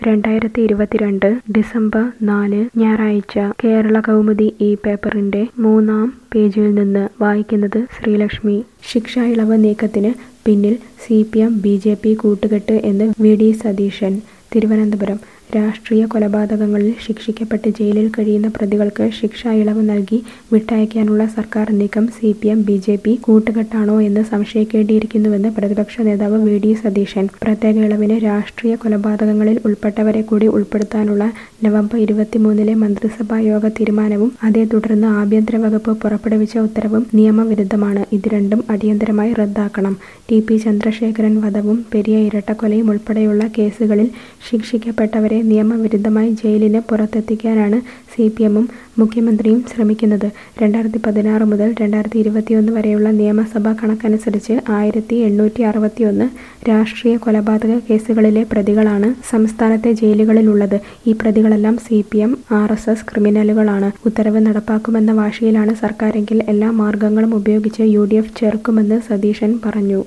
രണ്ടായിരത്തി ഇരുപത്തിരണ്ട് ഡിസംബർ നാല് ഞായറാഴ്ച കേരള കൗമുദി ഈ പേപ്പറിന്റെ മൂന്നാം പേജിൽ നിന്ന് വായിക്കുന്നത് ശ്രീലക്ഷ്മി ശിക്ഷാ ഇളവ് നീക്കത്തിന് പിന്നിൽ C P M B J P കൂട്ടുകെട്ട് എന്ന് വി ഡി സതീശൻ തിരുവനന്തപുരം രാഷ്ട്രീയ കൊലപാതകങ്ങളിൽ ശിക്ഷിക്കപ്പെട്ട് ജയിലിൽ കഴിയുന്ന പ്രതികൾക്ക് ശിക്ഷാ ഇളവ് നൽകി വിട്ടയക്കാനുള്ള സർക്കാർ നീക്കം C P M B J P കൂട്ടുകെട്ടാണോ എന്ന് സംശയിക്കേണ്ടിയിരിക്കുന്നുവെന്ന് പ്രതിപക്ഷ നേതാവ് വി ഡി സതീശൻ പ്രത്യേക ഇളവിന് രാഷ്ട്രീയ കൊലപാതകങ്ങളിൽ ഉൾപ്പെട്ടവരെ കൂടി ഉൾപ്പെടുത്താനുള്ള നവംബർ ഇരുപത്തിമൂന്നിലെ മന്ത്രിസഭാ യോഗ തീരുമാനവും അതേ തുടർന്ന് ആഭ്യന്തര വകുപ്പ് പുറപ്പെടുവിച്ച ഉത്തരവും നിയമവിരുദ്ധമാണ് ഇത് രണ്ടും അടിയന്തരമായി റദ്ദാക്കണം ടി പി ചന്ദ്രശേഖരൻ വധവും പെരിയ ഇരട്ടക്കൊലയും ഉൾപ്പെടെയുള്ള കേസുകളിൽ ശിക്ഷിക്കപ്പെട്ടവരെ നിയമവിരുദ്ധമായി ജയിലിന് പുറത്തെത്തിക്കാനാണ് സി പി എമ്മും മുഖ്യമന്ത്രിയും ശ്രമിക്കുന്നത് രണ്ടായിരത്തി പതിനാറ് മുതൽ രണ്ടായിരത്തി ഇരുപത്തിയൊന്ന് വരെയുള്ള നിയമസഭാ കണക്കനുസരിച്ച് ആയിരത്തി എണ്ണൂറ്റി അറുപത്തിയൊന്ന് രാഷ്ട്രീയ കൊലപാതക കേസുകളിലെ പ്രതികളാണ് സംസ്ഥാനത്തെ ജയിലുകളിലുള്ളത് ഈ പ്രതികളെല്ലാം C P M R S S ക്രിമിനലുകളാണ് ഉത്തരവ് നടപ്പാക്കുമെന്ന വാശിയിലാണ് സർക്കാരെങ്കിൽ എല്ലാ മാർഗങ്ങളും ഉപയോഗിച്ച് യു ഡി എഫ് ചേർക്കുമെന്ന് സതീശൻ പറഞ്ഞു